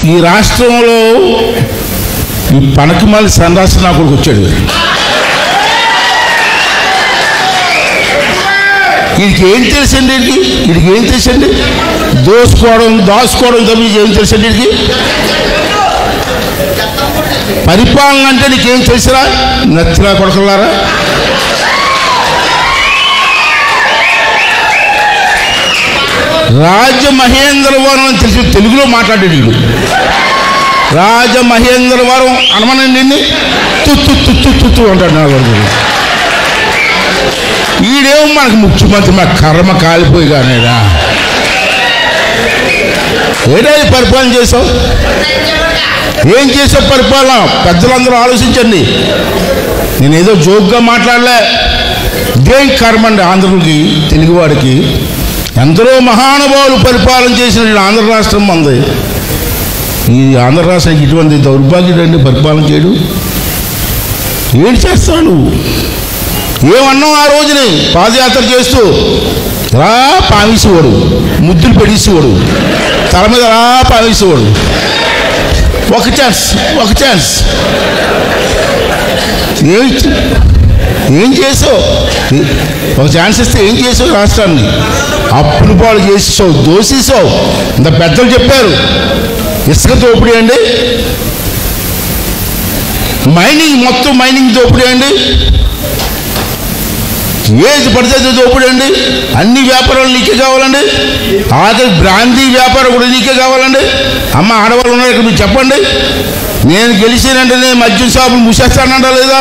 ఈ రాష్ట్రంలో ఈ పనకమాలి సన్రాసి నా కొడుకు వచ్చాడు వీడికి ఏం తెలుసండి వీడికి వీడికి ఏం తెలుసండి దోసుకోవడం దాచుకోవడం తప్పించి ఏం తెలుసండి వీడికి పరిపాలన అంటే నీకేం తెలుసురా నచ్చిరా కొడకలారా రాజమహేంద్రవరం అని తెలిసి తెలుగులో మాట్లాడాడు వీడు రాజమహేంద్రవరం అనమనండి నిన్ను తుత్తు తుత్తు తుత్తు అంటాడు నా కొడుకు ఈడేమో మనకు ముఖ్యమంత్రి మా కర్మ కాలిపోయి కానేరా ఏడా ఈ పరిపాలన చేసావు ఏం చేసావు పరిపాలన పెద్దలందరూ ఆలోచించండి నేనేదో జోక్గా మాట్లాడలే దేం కర్మ అండి ఆంధ్రులకి తెలుగువాడికి ఎందరో మహానుభావులు పరిపాలన చేసిన ఈ ఆంధ్ర రాష్ట్రం మంది ఈ ఆంధ్ర రాష్ట్రానికి ఇటువంటి దౌర్భాగ్యుడండి పరిపాలన చేయడు ఏం చేస్తావు నువ్వు ఏమన్నావు ఆ రోజుని పాదయాత్ర చేస్తూ రా పావేసేవాడు ముద్దులు పెట్టేసేవాడు తల మీద రా పావేసేవాడు ఒక ఛాన్స్ ఒక ఛాన్స్ ఏం చే- ఏం చేసావు ఒక ఛాన్స్ ఇస్తే ఏం చేసావు రాష్ట్రాన్ని అప్పులు పాలు చేసేసావు దోసేసావు ఇంత పెద్దలు చెప్పారు ఇసుక దోపిడీ అండి మైనింగ్ మొత్తం మైనింగ్ దోపిడీ అండి ఏది పడితే అది దోపిడీ అండి అన్ని వ్యాపారాలు నీకే కావాలండి ఆఖరి బ్రాందీ వ్యాపారం కూడా నీకే కావాలండి అమ్మ ఆడవాళ్ళు ఉన్నారు ఇక్కడ మీరు చెప్పండి నేను గెలిచానంటే నేను మద్యం షాపులు మూసేస్తానంటా లేదా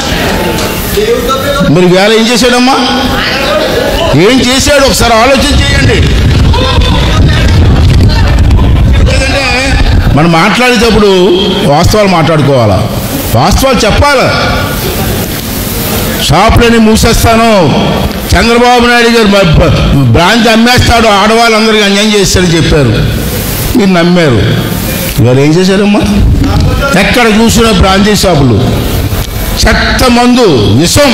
మరి వేళ ఏం చేశాడమ్మా ఏం చేశాడు ఒకసారి ఆలోచన చేయండి ఎందుకంటే మనం మాట్లాడేటప్పుడు వాస్తవాలు మాట్లాడుకోవాలా వాస్తవాలు చెప్పాలా షాపులని మూసేస్తాను చంద్రబాబు నాయుడు గారు బ- బ- బ్రాంచ్ అమ్మేస్తాడు ఆడవాళ్ళందరికీ అన్యాయం చేస్తాడని చెప్పారు మీరు నమ్మారు ఇవాళ ఏం చేశారమ్మా ఎక్కడ చూసినా బ్రాంచీ షాపులు చెత్త మందు విషం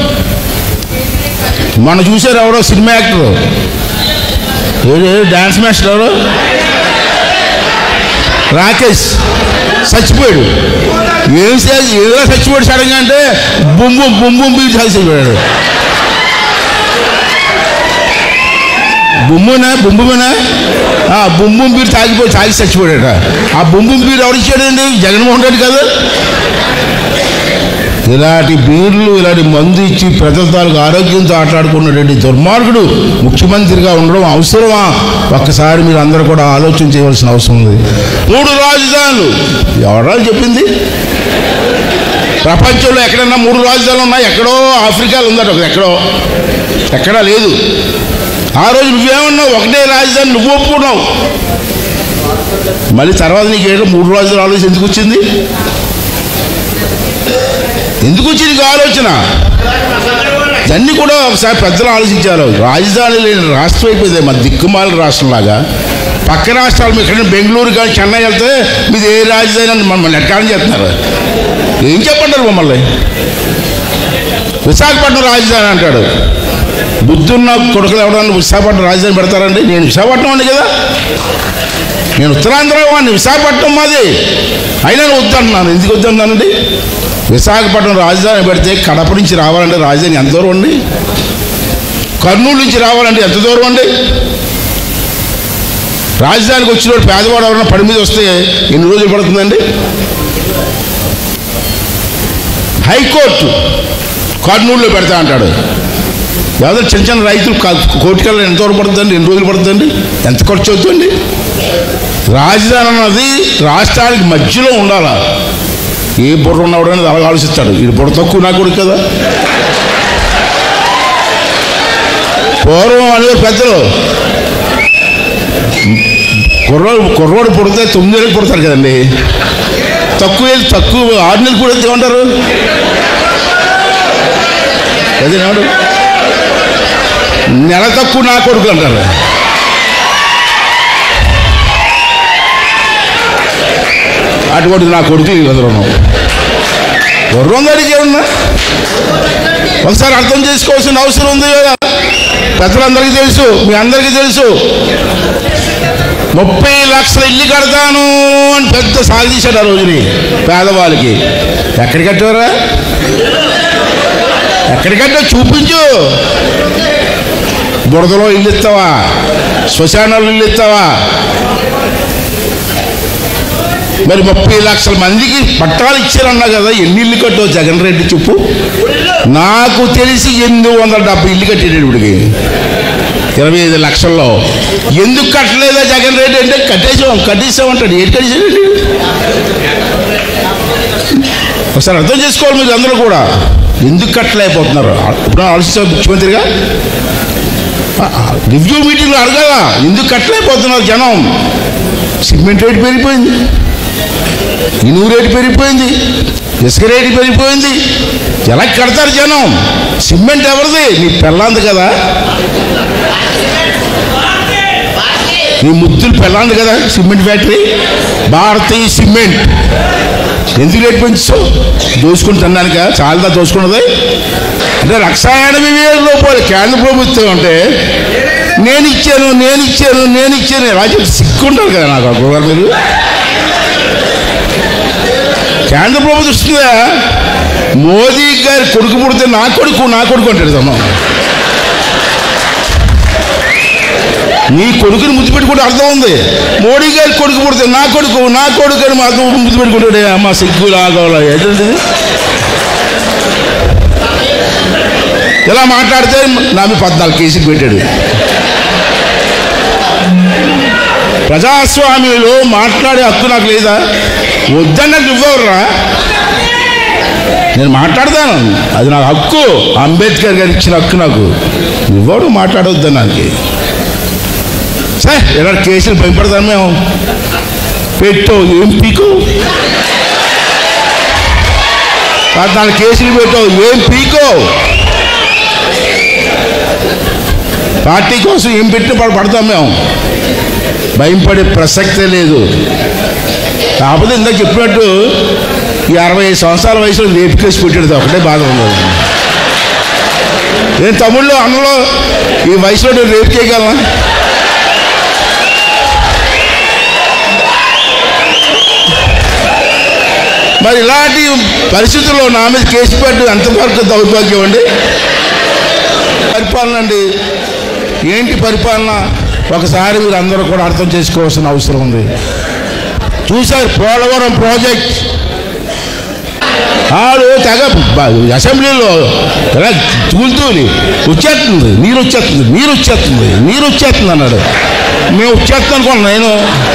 మన చూసారు ఎవరో సినిమా యాక్టర్ ఏడు డాన్స్ మాస్టర్ ఎవరు రాకేష్ చచ్చిపోయాడు ఏం చేయాలి ఏదో చచ్చిపోయాడు సడన్గా అంటే బొమ్మ బొమ్మ బీడి చచ్చిపోయాడు బొమ్మునా బొమ్మునా ఆ బొమ్ము బీరు తాగిపోయి తాగి చచ్చిపోయాడట ఆ బొమ్ము బీరు ఎవరు ఇచ్చాడండి జగన్మోహన్ రెడ్డి కదా ఇలాంటి బీర్లు ఇలాంటి మందు ఇచ్చి ప్రజల తాలూకు ఆరోగ్యంతో ఆటలాడుకున్నటువంటి దుర్మార్గుడు ముఖ్యమంత్రిగా ఉండడం అవసరమా ఒక్కసారి మీరు అందరూ కూడా ఆలోచన చేయవలసిన అవసరం ఉంది మూడు రాజధానులు ఎవరా చెప్పింది ప్రపంచంలో ఎక్కడన్నా మూడు రాజధానులు ఉన్నాయి ఎక్కడో ఆఫ్రికాలో ఉందట ఒకటి ఎక్కడో ఎక్కడా లేదు ఆ రోజు నువ్వేమన్నావు ఒకటే రాజధాని నువ్వు ఒప్పుకున్నావు మళ్ళీ తర్వాత నీకు ఏంటో మూడు రాజధానులు ఆలోచన ఎందుకు వచ్చింది ఎందుకు వచ్చింది నీకు ఆలోచన ఇవన్నీ కూడా ఒకసారి పెద్దలు ఆలోచించారు రాజధాని లేని రాష్ట్రం అయిపోయింది మన దిక్కుమాల రాష్ట్రంలాగా పక్క రాష్ట్రాలు మీరు ఎక్కడైనా బెంగళూరు కానీ చెన్నై వెళ్తే మీది ఏ రాజధాని అని మమ్మల్ని ఎట్టాలని చెప్తున్నారు ఏం చెప్పంటారు మమ్మల్ని విశాఖపట్నం రాజధాని అంటాడు బుద్ధున్న కొడుకులు ఎవడన్నా విశాఖపట్నం రాజధాని పెడతారండి నేను విశాఖపట్నం అండి కదా నేను ఉత్తరాంధ్ర వాడిని విశాఖపట్నం మాది అయినా నేను వద్దన్నాను ఎందుకు వద్దన్నానండి విశాఖపట్నం రాజధాని పెడితే కడప నుంచి రావాలంటే రాజధాని ఎంత దూరం అండి కర్నూలు నుంచి రావాలంటే ఎంత దూరం అండి రాజధానికి వచ్చినప్పుడు పేదవాడు ఎవరైనా పని మీద వస్తే ఎన్ని రోజులు పడుతుందండి హైకోర్టు కర్నూలులో పెడతా అంటాడు ఎవరో చిన్న చిన్న రైతులు కోర్టుకెళ్ళి ఎంత వరకు పడుతుందండి ఎన్ని రోజులు పడుతుందండి ఎంత ఖర్చు అవుతుందండి రాజధాని అన్నది రాష్ట్రానికి మధ్యలో ఉండాలా ఏ బుర్ర ఉన్నవాడు అనేది అలాగ ఆలోచిస్తాడు ఇది బుర్ర తక్కువ నా కొడుకు కదా పూర్వం అనేవారు పెద్దలు కుర్రోడు కుర్రోడు పుడితే తొమ్మిది నెలలకు పుడతారు కదండి తక్కువ ఏళ్ళు తక్కువ ఆరు నెలలు కూడా ఏమంటారు అదే నాడు నెల తక్కువ నా కొడుకు అంటారు అటువంటి నా కొడుకు ఎదురున్నాం గుర్రం దానికి ఏమన్నా ఒకసారి అర్థం చేసుకోవాల్సిన అవసరం ఉంది కదా పెద్దలందరికీ తెలుసు మీ అందరికీ తెలుసు ముప్పై లక్షల ఇల్లు కడతాను అని పెద్ద సాగదీశాడు ఆ రోజుని పేదవాళ్ళకి ఎక్కడికి కట్టారా ఎక్కడికి కట్టావు చూపించు బురదలో ఇల్లు ఇస్తావా శ్మశానాలు ఇల్లు ఇస్తావా మరి ముప్పై లక్షల మందికి పట్టాలు ఇచ్చారన్నా కదా ఎన్ని ఇల్లు కట్టావు జగన్ రెడ్డి చెప్పు నాకు తెలిసి ఎనిమిది వందల డెబ్బై ఇల్లు కట్టాడు ఇప్పటికి ఇరవై ఐదు లక్షల్లో ఎందుకు కట్టలేదా జగన్ రెడ్డి అంటే కట్టేసాం కట్టేసామంటాడు ఏంటి కట్టేసాడండి ఒకసారి అర్థం చేసుకోవాలి మీరు అందరూ కూడా ఎందుకు కట్టలేకపోతున్నారు ఇప్పుడు ఆలోచించారు ముఖ్యమంత్రిగా రివ్యూ మీటింగ్లో అడగాల ఎందుకు కట్టలేకపోతున్నారు జనం సిమెంట్ రేటు పెరిగిపోయింది ఇనుము రేటు పెరిగిపోయింది ఇసుక రేటు పెరిగిపోయింది ఎలా కడతారు జనం సిమెంట్ ఎవరిది నీ పెళ్ళాంది కదా నీ ముద్దులు పెళ్ళాంది కదా సిమెంట్ ఫ్యాక్టరీ భారతీయ సిమెంట్ ఎందుకు రేటు పెంచావు దోసుకుని తిన్నానుక చాలా దోసుకున్నది అంటే లక్ష ఎనభై వేల రూపాయలు కేంద్ర ప్రభుత్వం అంటే నేను ఇచ్చాను నేను ఇచ్చాను నేను ఇచ్చాను ఎలా చెప్పి సిక్కుంటారు కదా నాకు అప్పుడు మీరు కేంద్ర ప్రభుత్వం ఇస్తుందా మోదీ గారి కొడుకు పుడితే నా కొడుకు నా కొడుకు అంటాడు తమ్మ నీ కొడుకుని ముద్దు పెట్టుకుంటే అర్థం ఉంది మోడీ గారి కొడుకు పుడితే నా కొడుకు నా కొడుకు అని మాకు ముద్దు పెట్టుకుంటాడే అమ్మ సిగ్గు లాగోలా ఏంటంటే ఇలా మాట్లాడితే నా మీద పద్నాలుగు కేసులు పెట్టాడు ప్రజాస్వామ్యంలో మాట్లాడే హక్కు నాకు లేదా వద్దన్నట్టు ఇవ్వరురా నేను మాట్లాడతాను అది నాకు హక్కు అంబేద్కర్ గారు ఇచ్చిన హక్కు నాకు ఇవ్వడు మాట్లాడవద్దని నాకు సరే ఇలా కేసులు భయపడతాను మేము పెట్టు ఏం పీకు పద్నాలుగు కేసులు పెట్టావు ఏం పీకో పార్టీ కోసం ఏం పెట్టిన పడ పడతాం మేము భయం పడే ప్రసక్తే లేదు కాకపోతే ఇందాక చెప్పినట్టు ఈ అరవై ఐదు సంవత్సరాల వయసులో రేపు కేసు పెట్టాడు ఒకటే బాధ ఉంది నేను తమ్ముళ్ళు అన్నలో ఈ వయసులో నేను రేపు చేయగలనా మరి ఇలాంటి పరిస్థితుల్లో నా మీద కేసు పెట్టు ఎంతవరకు దౌర్భాగ్యం అండి పరిపాలన అండి ఏంటి పరిపాలన ఒకసారి మీరు అందరూ కూడా అర్థం చేసుకోవాల్సిన అవసరం ఉంది చూశారు పోలవరం ప్రాజెక్ట్ ఆడు తెగ బ- అసెంబ్లీలో ఇలా తూలుతూలి వచ్చేస్తుంది నీరు వచ్చేస్తుంది నీరు వచ్చేస్తుంది నీరు వచ్చేస్తుంది అన్నాడు మేము వచ్చేస్తాం అనుకున్నాం నేను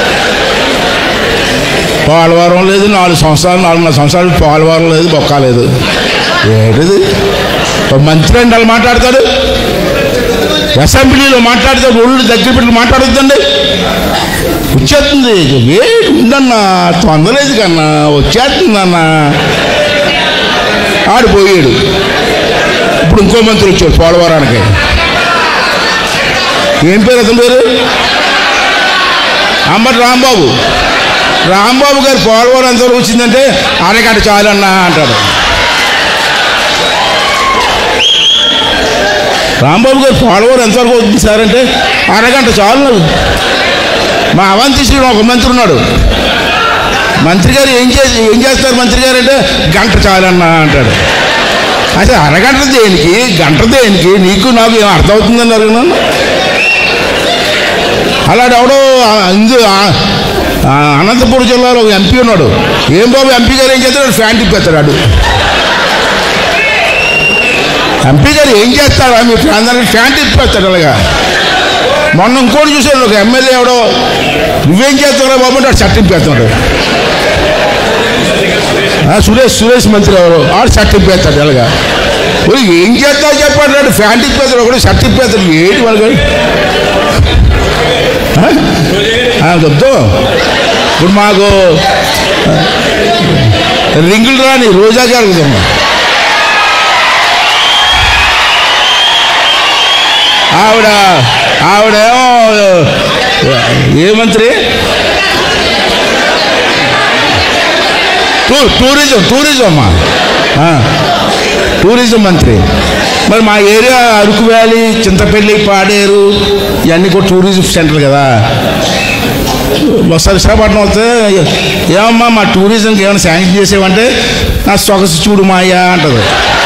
పోలవరం లేదు నాలుగు సంవత్సరాలు నాలుగున్నర సంవత్సరాలు పోలవరం లేదు బొక్క లేదు ఏంటిది ఒక మంత్రి అండి వాళ్ళు మాట్లాడతాడు అసెంబ్లీలో మాట్లాడితే ఒళ్ళు దగ్గర పెట్టి మాట్లాడొద్దండి వచ్చేస్తుంది వేడి ఉందన్నా తొందరలేదు కన్నా వచ్చేస్తుందన్నా ఆడిపోయాడు ఇప్పుడు ఇంకో మంత్రి వచ్చాడు పోలవరానికి ఏం పేరు అతని పేరు అంబటి రాంబాబు రాంబాబు గారు పోలవరం ఎంతవరకు వచ్చిందంటే అరగంట చాలన్నా అంటాడు రాంబాబు గారు పోలవరం ఎంతవరకు అవుతుంది సార్ అంటే అరగంట చాలు నాకు మా అవంతి శ్రీ ఒక మంత్రి ఉన్నాడు మంత్రి గారు ఏం చేసి ఏం చేస్తారు మంత్రి గారు అంటే గంట చాలన్నా అంటాడు అసలు అరగంట దేనికి గంట దేనికి నీకు నాకు ఏం అర్థమవుతుందని అడిగినాను అలాంటి ఎవడో ఆ, ఇందు ఆ- ఆ, అనంతపురం జిల్లాలో ఒక ఎంపీ ఉన్నాడు ఏం బాబు ఎంపీ గారు ఏం చేస్తాడు ఫ్యాన్ తిప్పేస్తాడు వాడు. ఎంపీ గారు ఏం చేస్తాడా మీ ప్రాంతానికి ఫ్యాన్ తిప్పేస్తాడు అలాగా మొన్న ఇంకోటి చూశాడు ఒక ఎమ్మెల్యే ఎవడో నువ్వేం చేస్తావురా బాబు అంటే వాడు షర్ట్ తిప్పేస్తున్నాడు ఆ, సురేష్ సురేష్ మంత్రి ఎవరు ఆడు షర్ట్ తిప్పేస్తాడు అలాగా ఒరేయ్, ఏం చేస్తావు చెప్పాడు ఫ్యాన్ తిప్పేస్తాడు ఒకడు షర్ట్ తిప్పేస్తాడు ఏంటి వాళ్ళు చెప్తాం ఇప్పుడు మాకు రింగులు రాని రోజా జరుగుతాం ఆవిడ ఆవిడేమో ఏ మంత్రి టూ టూరిజం టూరిజం అమ్మా ఆ, టూరిజం మంత్రి మరి మా ఏరియా అరకు వ్యాలీ చింతపల్లి పాడేరు ఇవన్నీ కూడా టూరిజం సెంటర్ కదా ఒకసారి విశాఖపట్నం వస్తే ఏమమ్మా మా టూరిజంకి ఏమైనా శాంక్షన్ చేసేవంటే నా సొగసు చూడు మాయా అంటది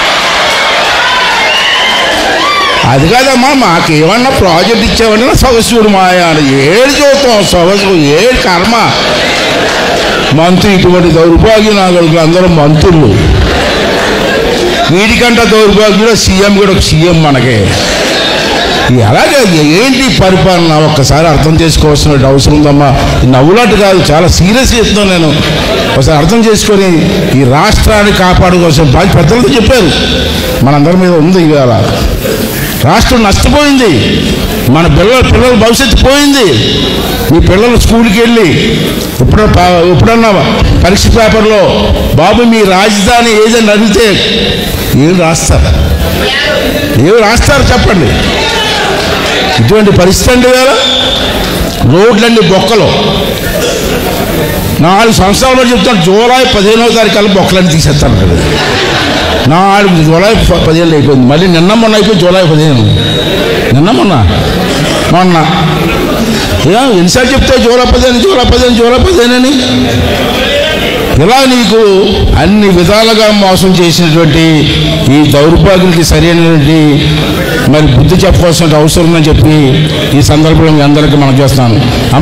అది కాదమ్మా మాకు ఏమన్నా ప్రాజెక్ట్ ఇచ్చావంటే నా సొగసు చూడు మాయా అని ఏడు చూస్తాం సొగసు ఏడు కర్మ మంత్రి ఇటువంటి దౌర్భాగ్య నాగరికులు అందరూ మంత్రులు వీడికంటే దౌర్భాగ్యుడు సీఎం కూడా ఒక సీఎం మనకి అలాగే ఏంటి పరిపాలన ఒక్కసారి అర్థం చేసుకోవాల్సిన అవసరం ఉందమ్మా ఈ నవ్వులాంటి కాదు చాలా సీరియస్గా చెప్తున్నాను నేను ఒకసారి అర్థం చేసుకొని ఈ రాష్ట్రాన్ని కాపాడుకోవాల్సిన బాధ్యత పెద్దలతో చెప్పారు మనందరి మీద ఉంది ఇవాళ రాష్ట్రం నష్టపోయింది మన పిల్లల పిల్లల భవిష్యత్తు పోయింది మీ పిల్లలు స్కూల్కి వెళ్ళి ఇప్పుడు ఎప్పుడన్నా పరీక్ష పేపర్లో బాబు మీ రాజధాని ఏదని అడిగితే ఏం రాస్తారు ఏం రాస్తారు చెప్పండి ఇటువంటి పరిస్థితి అండి వేళ రోడ్లన్నీ బొక్కలు నాలుగు సంవత్సరాలు చెప్తాను జూలై పదిహేనవ తారీఖు కల్లా బొక్కలన్నీ తీసేస్తాను కదా నాలుగు జూలై ప- పదిహేను అయిపోయింది మళ్ళీ నిన్న మొన్న అయిపోయింది జూలై పదిహేను నిన్న మొన్న మొన్న ఏ ఎన్నిసార్లు చెప్తావు జూలై పదిహేను జూలై పదిహేను జూలై పదిహేను అని ఇలా నీకు అన్ని విధాలుగా మోసం చేసినటువంటి ఈ దౌర్భాగ్యులకి సరైనటువంటి మరి బుద్ధి చెప్పవలసిన అవసరం ఉందని చెప్పి ఈ సందర్భంలో మీ అందరికీ మనం చేస్తాను